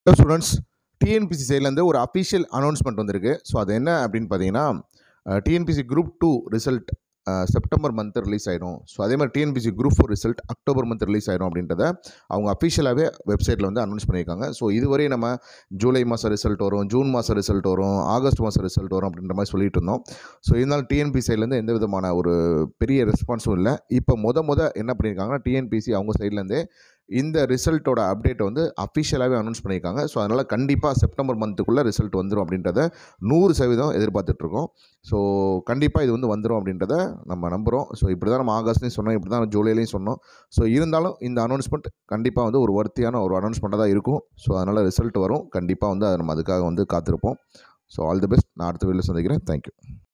hello students TNPSC சைட்லேருந்து ஒரு official announcement வந்திருக்கு ஸோ அது என்ன அப்படின்னு பார்த்தீங்கன்னா TNPSC group two result September month release ஆயிடும் ஸோ அதே மாதிரி TNPSC group four result October month release ஆயிடும் அப்படின்றத அவங்க அஃபிஷியலாகவே வெப்சைட்டில் வந்து அனௌன்ஸ் பண்ணியிருக்காங்க ஸோ இதுவரை நம்ம ஜூலை மாதம் ரிசல்ட் வரும் ஜூன் மாதம் ரிசல்ட் வரும் ஆகஸ்ட் மாதம் ரிசல்ட் வரும் அப்படின்ற மாதிரி சொல்லிட்டு இருந்தோம் ஸோ இருந்தாலும் டிஎன்பி சைட்லேருந்து எந்த விதமான ஒரு பெரிய ரெஸ்பான்ஸும் இல்லை இப்போ முத முத என்ன பண்ணியிருக்காங்கன்னா டிஎன்பிசி அவங்க சைட்லேருந்தே இந்த ரிசல்ட்டோட அப்டேட்டை வந்து அஃபிஷியலாகவே அனௌன்ஸ் பண்ணியிருக்காங்க ஸோ அதனால் கண்டிப்பாக செப்டம்பர் மந்த்துக்குள்ளே ரிசல்ட் வந்துடும் அப்படின்றத நூறு சதவீதம் எதிர்பார்த்துட்ருக்கோம் ஸோ கண்டிப்பாக இது வந்து வந்துடும் அப்படின்றத நம்ம நம்புகிறோம் ஸோ இப்படி தான் நம்ம ஆகஸ்ட்லேயும் சொன்னோம் இப்படி தான் ஜூலைலையும் சொன்னோம் ஸோ இருந்தாலும் இந்த அனௌன்ஸ்மெண்ட் கண்டிப்பாக வந்து ஒரு வர்த்தியான ஒரு அனௌன்ஸ்மெண்ட்டாக தான் இருக்கும் ஸோ அதனால் ரிசல்ட் வரும் கண்டிப்பாக வந்து அதை நம்ம அதுக்காக வந்து காத்திருப்போம் ஸோ ஆல் தி பெஸ்ட் நான் அடுத்த வீடியோவில் சந்திக்கிறேன் தேங்க்யூ